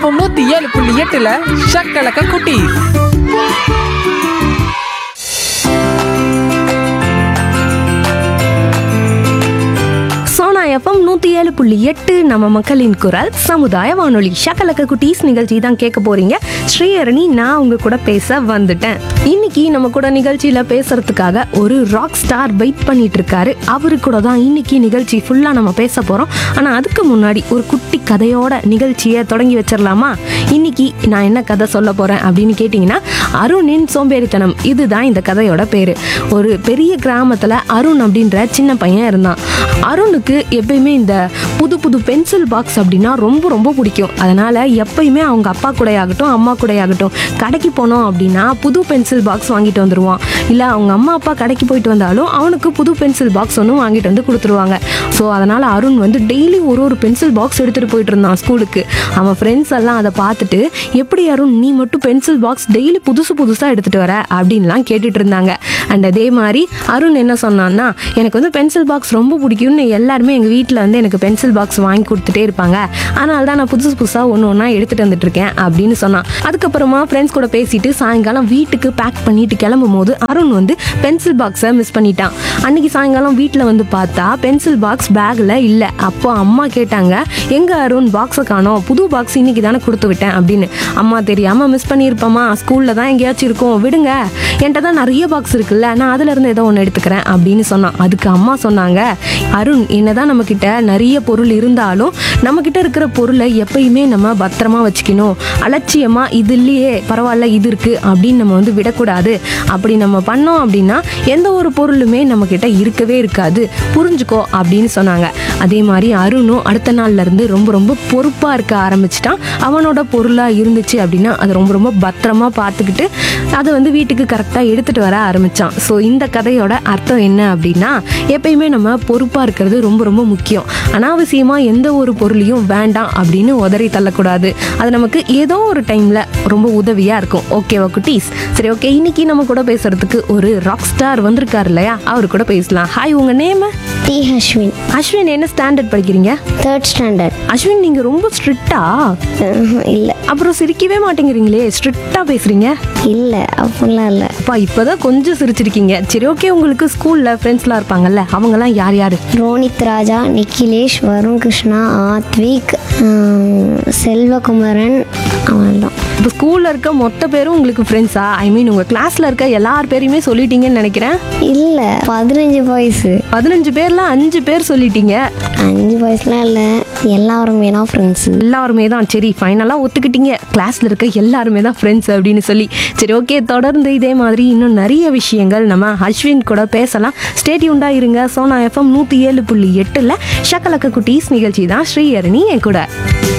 FM நூத்தி ஏழு புள்ளி எட்டுல ஷக்கலக்க குட்டி சோனா எஃப்எம் நூற்றி ஏழு புள்ளி எட்டு நம்ம மக்களின் குரல் சமுதாய வானொலி ஷக்கலக்க குட்டீஸ் நிகழ்ச்சி தான் கேட்க போறீங்க ஸ்ரீஹரணி நான் உங்க கூட பேச வந்துட்டேன் இன்னைக்கு நம்ம கூட நிகழ்ச்சியில பேசுறதுக்காக ஒரு ராக் ஸ்டார் வெயிட் பண்ணிட்டு இருக்காரு அவரு கூட தான் இன்னைக்கு நிகழ்ச்சி ஃபுல்லா நம்ம பேச போறோம் ஆனா அதுக்கு முன்னாடி ஒரு குட்டி கதையோட நிகழ்ச்சியை தொடங்கி வச்சிடலாமா இன்னைக்கு நான் என்ன கதை சொல்ல போறேன் அப்படின்னு கேட்டிங்கன்னா அருணின் சோம்பேறித்தனம் இதுதான் இந்த கதையோட பேரு ஒரு பெரிய கிராமத்துல அருண் அப்படின்ற சின்ன பையன் இருந்தான் அருணுக்கு எப்பயுமே இந்த புது புது பென்சில் பாக்ஸ் அப்படின்னா ரொம்ப ரொம்ப பிடிக்கும் அதனால எப்பயுமே அவங்க அப்பா கூடயாகட்டும் அம்மா கூடயாகட்டும் கடைக்கு போனோம் அப்படின்னா புது பென்சில் பாக்ஸ் வாங்கிட்டு வந்துருவான் இல்லை அவங்க அம்மா அப்பா கடைக்கு போயிட்டு வந்தாலும் அவனுக்கு புது பென்சில் பாக்ஸ் ஒன்று வாங்கிட்டு வந்து கொடுத்துருவாங்க ஸோ அதனால அருண் வந்து டெய்லி ஒரு ஒரு பென்சில் பாக்ஸ் எடுத்துகிட்டு போயிட்டு இருந்தான் ஸ்கூலுக்கு அவன் ஃப்ரெண்ட்ஸ் எல்லாம் அதை பார்த்துட்டு எப்படி அருண் நீ மட்டும் பென்சில் பாக்ஸ் டெய்லி புதுசு புதுசாக எடுத்துகிட்டு வர அப்படின்லாம் கேட்டுட்டு இருந்தாங்க அண்ட் அதே மாதிரி அருண் என்ன சொன்னான்னா எனக்கு வந்து பென்சில் பாக்ஸ் ரொம்ப பிடிக்கும்னு எல்லாருமே எங்கள் வீட்டில் வந்து எனக்கு பென்சில் பாக்ஸ் வாங்கி கொடுத்துட்டே இருப்பாங்க அதனால தான் நான் புதுசு புதுசாக ஒன்று ஒன்றா எடுத்துகிட்டு வந்துட்டு இருக்கேன் அப்படின்னு சொன்னான் அதுக்கப்புறமா ஃப்ரெண்ட்ஸ் கூட பேசிட்டு சாயங்காலம் வீட்டுக்கு பேக் பண்ணிட்டு கிளம்பும் போது அருண் வந்து பென்சில் பாக்ஸை மிஸ் பண்ணிட்டான் அன்னைக்கு சாயங்காலம் வீட்டில் வந்து பார்த்தா பென்சில் பாக்ஸ் பேக்கில் இல்லை அப்போ அம்மா கேட்டாங்க எங்க அருண் பாக்ஸை காணோம் புது பாக்ஸ் இன்னைக்கு தானே கொடுத்து விட்டேன் அப்படின்னு அம்மா தெரியாமல் மிஸ் பண்ணியிருப்போமா ஸ்கூலில் தான் எங்கேயாச்சும் இருக்கும் விடுங்க என்கிட்ட தான் நிறைய பாக்ஸ் இருக்குல்ல நான் அதுல இருந்து ஏதோ ஒன்று எடுத்துக்கிறேன் அப்படின்னு சொன்னான் அதுக்கு அம்மா சொன்னாங்க அருண் என்னதான் நம்ம கிட்ட நிறைய பொருள் இருந்தாலும் நம்ம கிட்ட இருக்கிற பொருளை எப்பயுமே நம்ம பத்திரமா வச்சுக்கணும் அலட்சியமா இது இல்லையே பரவாயில்ல இது இருக்கு அப்படின்னு நம்ம வந்து விடக்கூடாது அப்படி நம்ம பண்ணோம் அப்படின்னா எந்த ஒரு பொருளுமே நம்ம கிட்ட இருக்கவே இருக்காது புரிஞ்சுக்கோ அப்படின்னு சொன்னாங்க அதே மாதிரி அருணும் அடுத்த நாள்ல இருந்து ரொம்ப ரொம்ப பொறுப்பா இருக்க ஆரம்பிச்சிட்டான் அவனோட பொருளா இருந்துச்சு அப்படின்னா அதை ரொம்ப ரொம்ப பத்திரமா பார்த்துக்கிட்டு அதை வந்து வீட்டுக்கு கரெக்டாக எடுத்துட்டு வர ஆரம்பிச்சான் ஸோ இந்த கதையோட அர்த்தம் என்ன அப்படின்னா எப்பயுமே நம்ம பொறுப்பாக இருக்கிறது ரொம்ப ரொம்ப முக்கியம் அனாவசியமாக எந்த ஒரு பொருளையும் வேண்டாம் அப்படின்னு உதறி தள்ளக்கூடாது அது நமக்கு ஏதோ ஒரு டைமில் ரொம்ப உதவியாக இருக்கும் ஓகேவா குட்டீஸ் சரி ஓகே இன்னைக்கு நம்ம கூட பேசுறதுக்கு ஒரு ராக் ஸ்டார் வந்திருக்காரு இல்லையா அவர் கூட பேசலாம் ஹாய் உங்கள் நேம் டி அஸ்வின் அஸ்வின் என்ன ஸ்டாண்டர்ட் படிக்கிறீங்க தேர்ட் ஸ்டாண்டர்ட் அஸ்வின் நீங்கள் ரொம்ப ஸ்ட்ரிக்டா இல்லை அப்புறம் சிரிக்கவே மாட்டேங்கிறீங்களே ஸ்ட்ரிக்டாக பேசுகிறீங்க இல்லை அப்படிலாம் இல்லை அப்பா இப்போதான் கொஞ்சம் சிரிச்சிருக்கீங்க சரி ஓகே உங்களுக்கு ஸ்கூல்ல ஃப்ரெண்ட்ஸ்லாம் இருப்பாங்கல்ல அவங்கலாம் யார் யாரு ரோனித் ராஜா நிக்கிலேஷ் வருண் கிருஷ்ணா ஆத்விக் ஆம், செல்வகுமரன் அவன்தான் இப்போ ஸ்கூல்ல இருக்க மொத்த பேரும் உங்களுக்கு ஃப்ரெண்ட்ஸா ஐ மீன் உங்க கிளாஸ்ல இருக்க எல்லார் பேரையுமே சொல்லிட்டீங்கன்னு நினைக்கிறேன் இல்லை பதினஞ்சு பாய்ஸு பதினஞ்சு பேர்ல அஞ்சு பேர் சொல்லிட்டீங்க அஞ்சு பாய்ஸ்லாம் இல்லை எல்லாருமே தான் ஃப்ரெண்ட்ஸு எல்லாருமே தான் சரி ஃபைனலாக ஒத்துக்கிட்டீங்க கிளாஸ்ல இருக்க எல்லாருமே தான் ஃப்ரெண்ட்ஸ் அப்படின்னு சொல்லி சரி ஓகே தொடர்ந்து இதே மாதிரி இன்னும் நிறைய விஷயங்கள் நம்ம அஸ்வின் கூட பேசலாம் ஸ்டேட்யூண்டா இருங்க சோனா எஃப்எம் நூற்றி ஏழு புள்ளி எட்டில் ஷக்கலக்க குட்டீஸ் நிகழ்ச்சி தான் ஸ்ரீஹரணி என் கூட